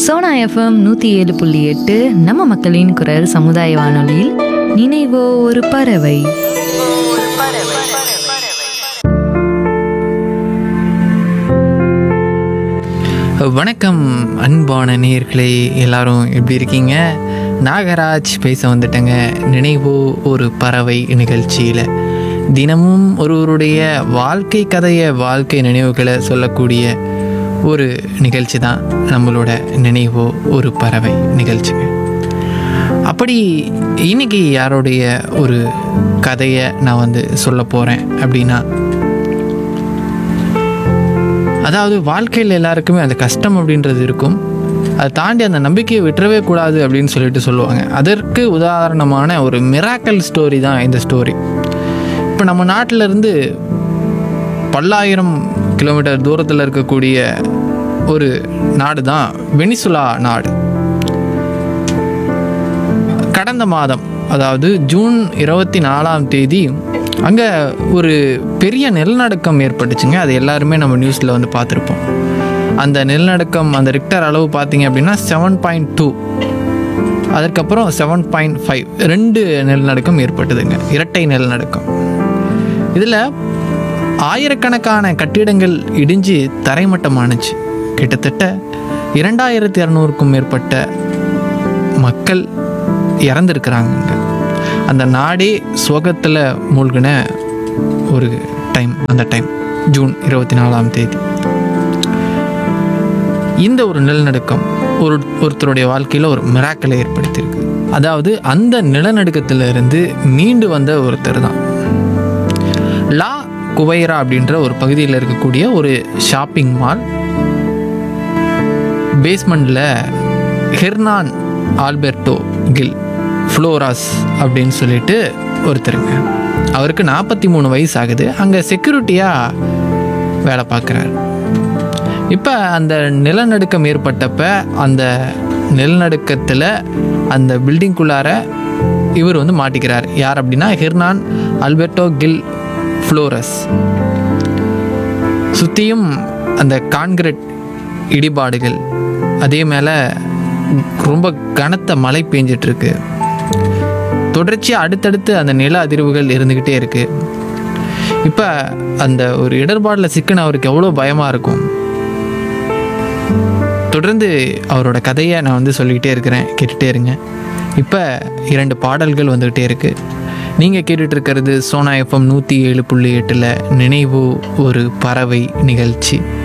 Sona FM நூற்றி ஏழு புள்ளி எட்டு நம்ம மக்களின் குரல் சமுதாய வானொலியில் நினைவோ ஒரு பறவை வணக்கம் அன்பான நேயர்களே எல்லாரும் எப்படி இருக்கீங்க நாகராஜ் பேச வந்துட்டேங்க நினைவோ ஒரு பறவை நிகழ்ச்சியில் தினமும் ஒருவருடைய வாழ்க்கை கதையை வாழ்க்கை நினைவுகளை சொல்லக்கூடிய ஒரு நிகழ்ச்சி தான் நம்மளோட நினைவோ ஒரு பறவை நிகழ்ச்சிங்க அப்படி இன்னைக்கு யாருடைய ஒரு கதையை நான் வந்து சொல்ல போகிறேன் அப்படின்னா அதாவது வாழ்க்கையில் எல்லாருக்குமே அந்த கஷ்டம் அப்படின்றது இருக்கும் அதை தாண்டி அந்த நம்பிக்கையை விட்டுறவே கூடாது அப்படின்னு சொல்லிட்டு சொல்லுவாங்க அதற்கு உதாரணமான ஒரு மிராக்கல் ஸ்டோரி தான் இந்த ஸ்டோரி இப்போ நம்ம நாட்டில் இருந்து பல்லாயிரம் கிலோமீட்டர் தூரத்தில் இருக்கக்கூடிய ஒரு நாடு தான் வெனிசுலா நாடு கடந்த மாதம் அதாவது ஜூன் இருபத்தி நாலாம் தேதி அங்கே ஒரு பெரிய நிலநடுக்கம் ஏற்பட்டுச்சுங்க அது எல்லாருமே நம்ம நியூஸில் வந்து பார்த்துருப்போம் அந்த நிலநடுக்கம் அந்த ரிக்டர் அளவு பார்த்தீங்க அப்படின்னா செவன் பாயிண்ட் டூ அதற்கப்புறம் செவன் பாயிண்ட் ஃபைவ் ரெண்டு நிலநடுக்கம் ஏற்பட்டதுங்க இரட்டை நிலநடுக்கம் இதில் ஆயிரக்கணக்கான கட்டிடங்கள் இடிஞ்சு தரைமட்டமானுச்சு கிட்டத்தட்ட இரண்டாயிரத்தி இரநூறுக்கும் மேற்பட்ட மக்கள் இறந்துருக்குறாங்க அந்த நாடே சோகத்தில் மூழ்கின ஒரு டைம் அந்த டைம் ஜூன் இருபத்தி நாலாம் தேதி இந்த ஒரு நிலநடுக்கம் ஒரு ஒருத்தருடைய வாழ்க்கையில் ஒரு மிராக்கலை ஏற்படுத்தியிருக்கு அதாவது அந்த நிலநடுக்கத்திலிருந்து மீண்டு வந்த ஒருத்தர் தான் லா குவைரா அப்படின்ற ஒரு பகுதியில் இருக்கக்கூடிய ஒரு ஷாப்பிங் மால் பேஸ்மெண்ட்டில் ஹெர்னான் ஆல்பெர்டோ கில் ஃப்ளோராஸ் அப்படின்னு சொல்லிட்டு ஒருத்தருங்க அவருக்கு நாற்பத்தி மூணு வயசு ஆகுது அங்கே செக்யூரிட்டியாக வேலை பார்க்குறாரு இப்போ அந்த நிலநடுக்கம் ஏற்பட்டப்ப அந்த நிலநடுக்கத்தில் அந்த பில்டிங்குள்ளார இவர் வந்து மாட்டிக்கிறார் யார் அப்படின்னா ஹெர்னான் அல்பர்டோ கில் ஃப்ளோரஸ் சுற்றியும் அந்த கான்கிரீட் இடிபாடுகள் அதே மேலே ரொம்ப கனத்த மழை பெஞ்சிட்ருக்கு தொடர்ச்சியாக அடுத்தடுத்து அந்த நில அதிர்வுகள் இருந்துக்கிட்டே இருக்கு இப்போ அந்த ஒரு இடர்பாடில் சிக்கன அவருக்கு எவ்வளோ பயமாக இருக்கும் தொடர்ந்து அவரோட கதையை நான் வந்து சொல்லிக்கிட்டே இருக்கிறேன் கேட்டுகிட்டே இருங்க இப்போ இரண்டு பாடல்கள் வந்துக்கிட்டே இருக்கு நீங்கள் கேட்டுட்டு இருக்கிறது சோனா எஃப்எம் நூற்றி ஏழு புள்ளி எட்டில் நினைவு ஒரு பறவை நிகழ்ச்சி